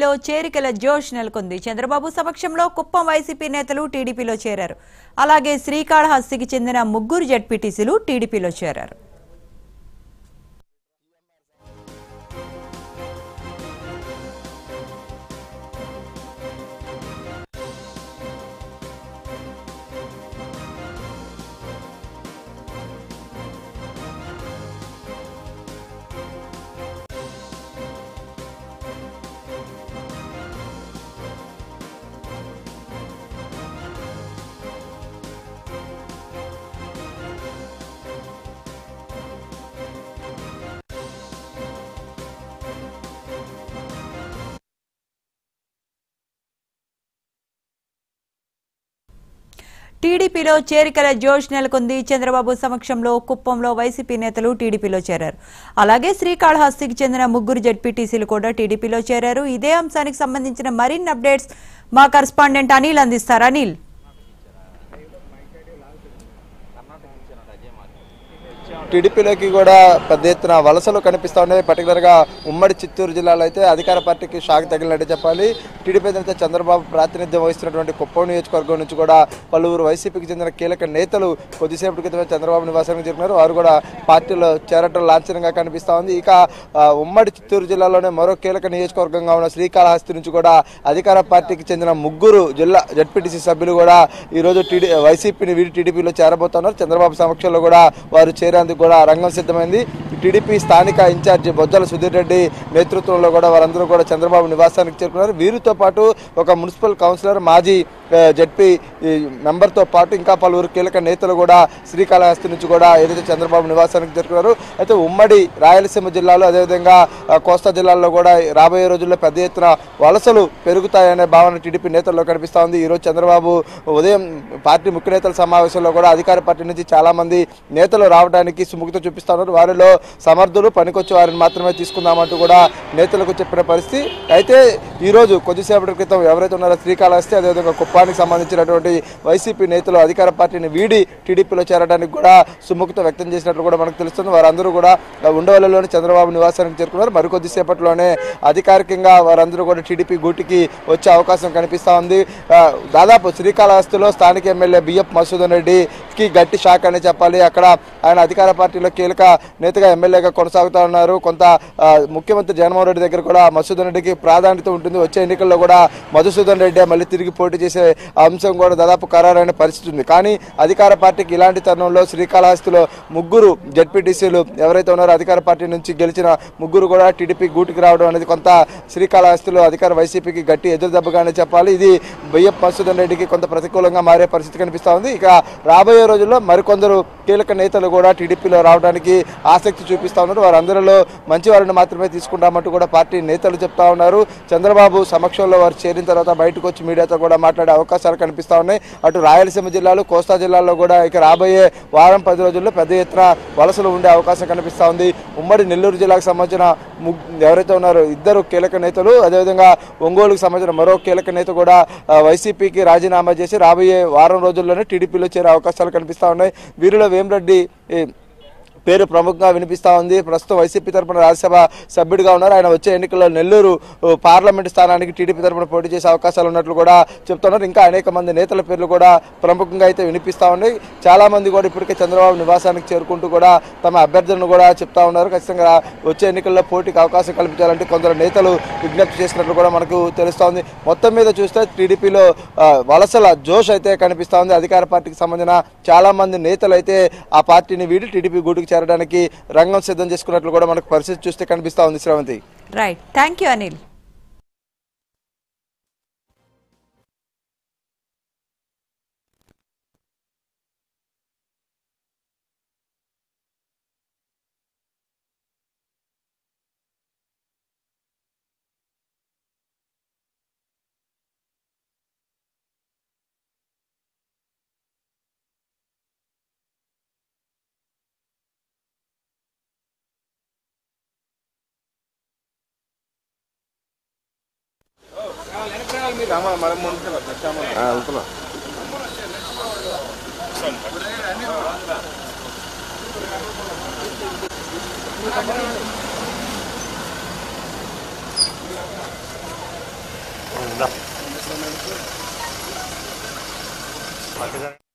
టీడీపీలో చేరికల జోష్ నెలకొంది చంద్రబాబు సమక్షంలో కుప్పం వైసీపీ నేతలు టీడీపీలో చేరారు అలాగే శ్రీకాళహస్తికి చెందిన ముగ్గురు జడ్పీటీసీలు టీడీపీలో చేరారు టీడీపీలో చేరికల జోష్ నెలకొంది చంద్రబాబు సమక్షంలో కుప్పంలో వైసీపీ నేతలు టీడీపీలో చేరారు అలాగే శ్రీకాళహస్తికి చెందిన ముగ్గురు జడ్పీటీసీలు కూడా టీడీపీలో చేరారు ఇదే అంశానికి సంబంధించిన మరిన్ని అప్డేట్స్ మా కరస్పాండెంట్ అనిల్ అందిస్తారు అనిల్ టీడీపీలోకి కూడా పెద్ద ఎత్తున వలసలు కనిపిస్తూ ఉన్నాయి పర్టికులర్గా ఉమ్మడి చిత్తూరు జిల్లాలో అయితే అధికార పార్టీకి షాక్ తగిలినట్టు చెప్పాలి టీడీపీ అధినేత చంద్రబాబు ప్రాతినిధ్యం వహిస్తున్నటువంటి కుప్పం నియోజకవర్గం నుంచి కూడా పలువురు వైసీపీకి చెందిన కీలక నేతలు కొద్దిసేపటి క్రితమే చంద్రబాబు నివాసానికి చేరుకున్నారు వారు కూడా పార్టీలో చేరటం లాంఛనంగా కనిపిస్తూ ఉంది ఇక ఆ, ఉమ్మడి చిత్తూరు జిల్లాలోనే మరో కీలక నియోజకవర్గంగా ఉన్న శ్రీకాళహస్తి నుంచి కూడా అధికార పార్టీకి చెందిన ముగ్గురు జిల్లా జడ్పీటీసీ సభ్యులు కూడా ఈరోజు టీడీ వైసీపీని వీడి టీడీపీలో చేరబోతున్నారు చంద్రబాబు సమక్షంలో కూడా వారు చేరేందుకు కూడా రంగం సిద్ధమైంది టీడీపీ స్థానిక ఇన్ఛార్జి బొజ్జల సుధీర్ రెడ్డి నేతృత్వంలో కూడా వారందరూ కూడా చంద్రబాబు నివాసానికి చేరుకున్నారు వీరితో పాటు ఒక మున్సిపల్ కౌన్సిలర్ మాజీ ఆ, జడ్పీ ఈ మెంబర్తో పాటు ఇంకా పలువురు కీలక నేతలు కూడా శ్రీకాళహస్తి నుంచి కూడా ఏదైతే చంద్రబాబు నివాసానికి చేరుకున్నారు అయితే ఉమ్మడి రాయలసీమ జిల్లాలో అదేవిధంగా ఆ, కోస్తా జిల్లాల్లో కూడా రాబోయే రోజుల్లో పెద్ద ఎత్తున వలసలు పెరుగుతాయనే భావన టీడీపీ నేతల్లో కనిపిస్తా ఉంది ఈరోజు చంద్రబాబు ఉదయం పార్టీ ముఖ్య నేతల సమావేశంలో కూడా అధికార పార్టీ నుంచి చాలా మంది నేతలు రావడానికి సుముఖత చూపిస్తా ఉన్నారు వారిలో సమర్థులు పనికొచ్చి వారిని మాత్రమే తీసుకుందామంటూ కూడా నేతలకు చెప్పిన పరిస్థితి అయితే ఈరోజు కొద్దిసేపటి క్రితం ఎవరైతే ఉన్నారో శ్రీకాళహస్తి అదేవిధంగా కుప్పానికి సంబంధించినటువంటి వైసీపీ నేతలు అధికార పార్టీని వీడి టీడీపీలో చేరడానికి కూడా సుముఖత వ్యక్తం చేసినట్లు కూడా మనకు తెలుస్తుంది వారందరూ కూడా ఉండవల్లిలోని చంద్రబాబు నివాసానికి చేరుకున్నారు మరికొద్దిసేపట్లో అధికారికంగా వారందరూ కూడా టీడీపీ గూటికి వచ్చే అవకాశం కనిపిస్తా ఉంది ఆ, దాదాపు శ్రీకాళహస్తిలో స్థానిక ఎమ్మెల్యే బిఎఫ్ మసూదన్ రెడ్డికి గట్టి షాక్ అనే చెప్పాలి అక్కడ ఆయన అధికార పార్టీలో కీలక నేతగా ఎమ్మెల్యేగా కొనసాగుతా ఉన్నారు కొంత ఆ, ముఖ్యమంత్రి జగన్మోహన్ రెడ్డి దగ్గర కూడా మసూదన్ రెడ్డికి ప్రాధాన్యత ఉంటుంది వచ్చే ఎన్నికల్లో కూడా మధుసూదన్ రెడ్డి మళ్ళీ తిరిగి పోటీ చేసే అంశం కూడా దాదాపు ఖరారైన పరిస్థితి ఉంది కానీ అధికార పార్టీకి ఇలాంటి తరుణంలో శ్రీకాళహస్తిలో ముగ్గురు జడ్పీటీసీలు ఎవరైతే ఉన్నారో అధికార పార్టీ నుంచి గెలిచిన ముగ్గురు కూడా టీడీపీ గూటికి రావడం అనేది కొంత శ్రీకాళహస్తిలో అధికార వైసీపీకి గట్టి ఎదురు దెబ్బగానే చెప్పాలి ఇది బయ్యప్ మసూదన్ రెడ్డికి కొంత ప్రతికూలంగా మారే పరిస్థితి కనిపిస్తా ఉంది ఇక రాబోయే రోజుల్లో మరికొందరు కీలక నేతలు కూడా టీడీపీలో రావడానికి ఆసక్తి చూపిస్తా ఉన్నారు వారందరిలో మంచి వారిని మాత్రమే తీసుకుంటామంటూ కూడా పార్టీ నేతలు చెప్తా ఉన్నారు చంద్రబాబు సమక్షంలో వారు చేరిన తర్వాత బయటకు వచ్చి మీడియాతో కూడా మాట్లాడే అవకాశాలు కనిపిస్తా ఉన్నాయి అటు రాయలసీమ జిల్లాలు కోస్తా జిల్లాల్లో కూడా ఇక రాబోయే వారం పది రోజుల్లో పెద్ద ఎత్తున వలసలు ఉండే అవకాశం కనిపిస్తా ఉంది ఉమ్మడి నెల్లూరు జిల్లాకు సంబంధించిన ముగ్- ఎవరైతే ఉన్నారో ఇద్దరు కీలక నేతలు అదేవిధంగా ఒంగోలుకు సంబంధించిన మరో కీలక నేత కూడా ఆ, వైసీపీకి రాజీనామా చేసి రాబోయే వారం రోజుల్లోనే టీడీపీలో చేరే అవకాశాలు కనిపిస్తా ఉన్నాయి వీరిలో వేమిరెడ్డి ఈ, పేరు ప్రముఖంగా వినిపిస్తా ఉంది ప్రస్తుతం వైసీపీ తరపున రాజ్యసభ సభ్యుడిగా ఉన్నారు ఆయన వచ్చే ఎన్నికల్లో నెల్లూరు ఓ, పార్లమెంట్ స్థానానికి టీడీపీ తరపున పోటీ చేసే అవకాశాలు ఉన్నట్లు కూడా చెప్తున్నారు ఇంకా అనేక మంది నేతల పేర్లు కూడా ప్రముఖంగా అయితే వినిపిస్తా ఉన్నాయి చాలా మంది కూడా ఇప్పటికే చంద్రబాబు నివాసానికి చేరుకుంటూ కూడా తమ అభ్యర్థులను కూడా చెప్తా ఉన్నారు ఖచ్చితంగా వచ్చే ఎన్నికల్లో పోటీకి అవకాశం కల్పించాలంటే కొందరు నేతలు విజ్ఞప్తి చేసినట్లు కూడా మనకు తెలుస్తా ఉంది మొత్తం మీద చూస్తే టీడీపీలో ఆ, వలసల జోష్ అయితే కనిపిస్తా ఉంది అధికార పార్టీకి సంబంధించిన చాలా మంది నేతలు అయితే ఆ పార్టీని వీడి టీడీపీ గూటికి చేరడానికి రంగం సిద్ధం చేసుకున్నట్లు కూడా మనకు పరిస్థితి చూస్తే కనిపిస్తా ఉంది Sravanthi right thank you Anil the.